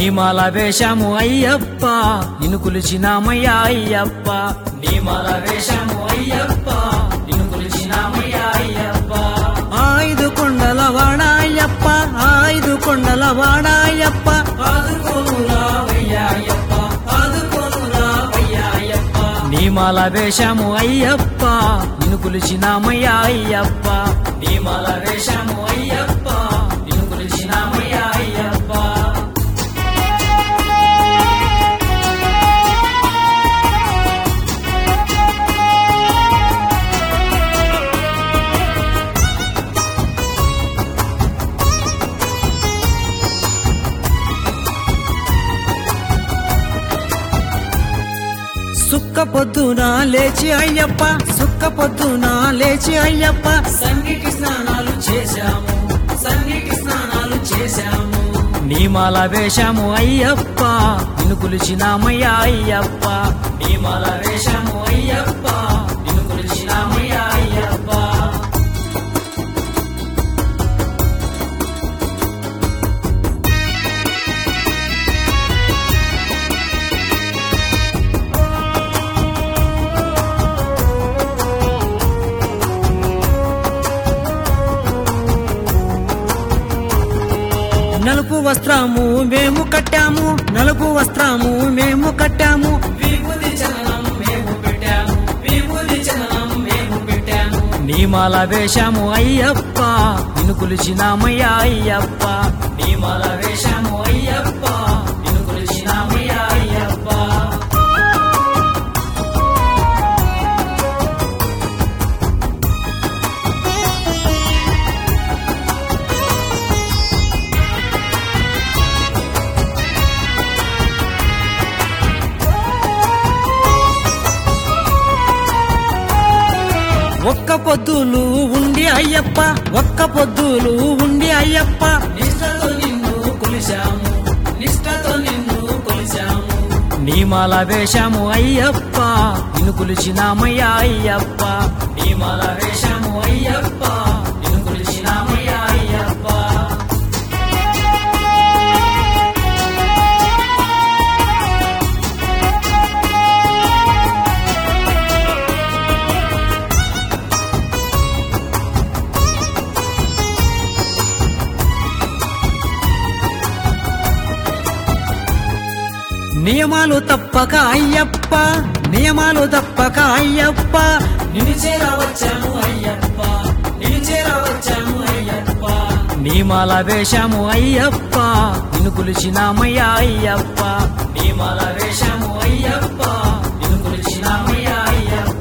నీమాల వేషము అయ్యప్ప నిన్ను కొలిచినామయ్యా అయ్యప్ప నీమాల వేషము అయ్యప్ప నిన్ను కొలిచినామయ్యా అయ్యప్ప ఐదు కొండల వాడాయప్ప ఐదు కొండల వాడాయప్ప ఆదుకోనురావయ్యాయప్ప ఆదుకోనురావయ్యాయప్ప నీమాల వేషము అయ్యప్ప నిన్ను కొలిచినామయ్యా అయ్యప్ప నీమాల వేషము అయ్యప్ప నిన్ను కొలిచినామయ్యా అయ్యప్ప సుక్క పొద్దున లేచి అయ్యప్ప సుక్క పొద్దున లేచి అయ్యప్ప సన్నిటి స్నానాలు చేశాము సన్నిటి స్నానాలు చేశాము నీమాల వేషము అయ్యప్ప నిన్ను కొలిచినామయ్యా అయ్యప్ప నీమాల వేషము అయ్యప్ప నిన్ను కొలిచినామయ్యా అయ్యప్ప నలుపు వస్త్రము మేము కట్టాము నలుపు వస్త్రము మేము కట్టాము విభూది చలనం మేము పెట్టాము విభూది చలనం మేము పెట్టాము నీమాల వేషము అయ్యప్ప నిన్ను కొలిచినామయ్యా అయ్యప్ప నీమాల వేషము అయ్యప్ప నిన్ను కొలిచినామయ్యా అయ్యప్ప ఒక్క పొద్దులు ఉండి అయ్యప్ప ఒక్క పొద్దులు ఉండి అయ్యప్ప నిష్టతో నిన్ను కొలిశాము నిష్టతో నిన్ను కొలిశాము నీమాల వేషము అయ్యప్ప నిన్ను కొలిచినామయ్యా అయ్యప్ప నీమాల వేషము అయ్యప్ప నిన్ను కొలిచినామయ్యా అయ్యప్ప నియమాలు తప్పక అయ్యప్ప నియమాలు తప్పక అయ్యప్ప నిన్ను చేరవచ్చాము అయ్యప్ప నిన్ను చేరవచ్చాము అయ్యప్ప నీమాల వేషము అయ్యప్ప నిన్ను కొలిచినామయ్యా అయ్యప్ప నీమాల వేషము అయ్యప్ప నిన్ను కొలిచినామయ్యా అయ్యప్ప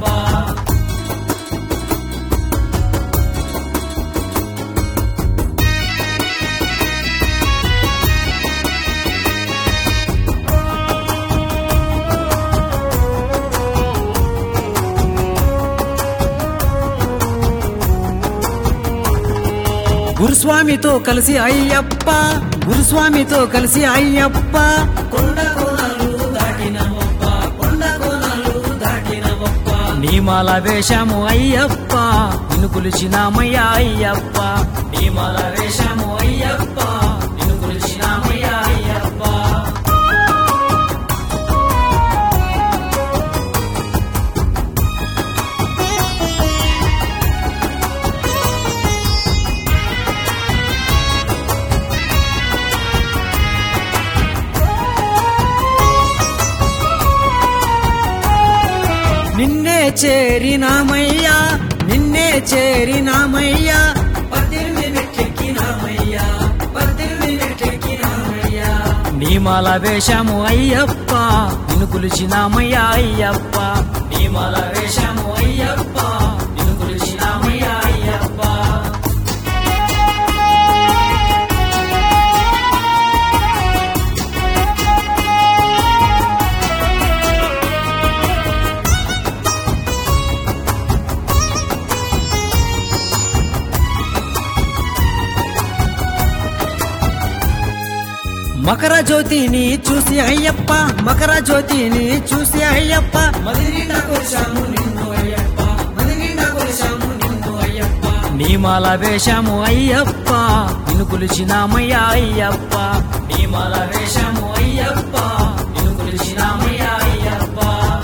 గురుస్వామితో కలిసి అయ్యప్ప గురుస్వామితో కలిసి అయ్యప్ప కొండ కోనలు దాటినవప్ప కొండ కోనలు దాటినవప్ప నీమాల వేషము అయ్యప్ప నిన్ను కొలిచినామయ్యా అయ్యప్ప నీమాల వేషము అయ్యప్ప నిన్ను కొలిచినామయ్యా అయ్యప్ప నిన్నే చేరినామయ్యా నిన్నే చేరినామయ్యా పద్దెనిమిది మెట్లెక్కినామయ్యా పద్దెనిమిది మెట్లెక్కినామయ్యా నీమాల వేషము అయ్యప్ప నిన్ను కొలిచినామయ్యా అయ్యప్ప నీమాల వేషము అయ్యప్ప నిన్ను కొలిచినామయ్యా అయ్యప్ప మకర జ్యోతిని చూసి అయ్యప్ప మకర జ్యోతిని చూసి అయ్యప్ప మది నిండా కొలిశాము నిన్ను అయ్యప్ప మది నిండా కొలిశాము నిన్ను అయ్యప్ప నీమాల వేషము అయ్యప్ప నిన్ను కొలిచినామయ్యా అయ్యప్ప నీమాల వేషము అయ్యప్ప నిన్ను కొలిచినామయ్యా అయ్యప్ప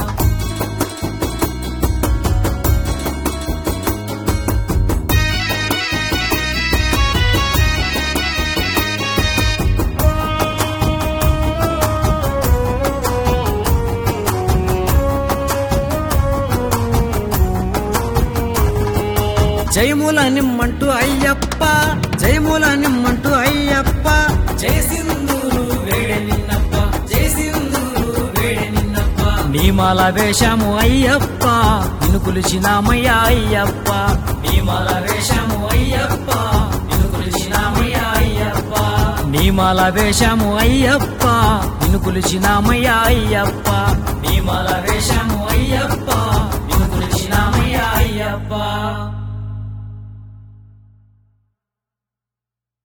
జయముల నిమ్మంటూ అయ్యప్ప జయముల నిమ్మంటూ అయ్యప్ప జయ సింధూరు వేడే నిన్నప్ప జయ సింధూరు వేడే నిన్నప్ప నీమాల వేషము అయ్యప్ప నిన్ను కొలిచినామయ్యా అయ్యప్ప నీమాల వేషము అయ్యప్ప నిన్ను కొలిచినామయ్యా అయ్యప్ప నీమాల వేషము అయ్యప్ప నిన్ను కొలిచినామయ్యా అయ్యప్ప నీమాల వేషము అయ్యప్ప నిన్ను కొలిచినామయ్యా అయ్యప్ప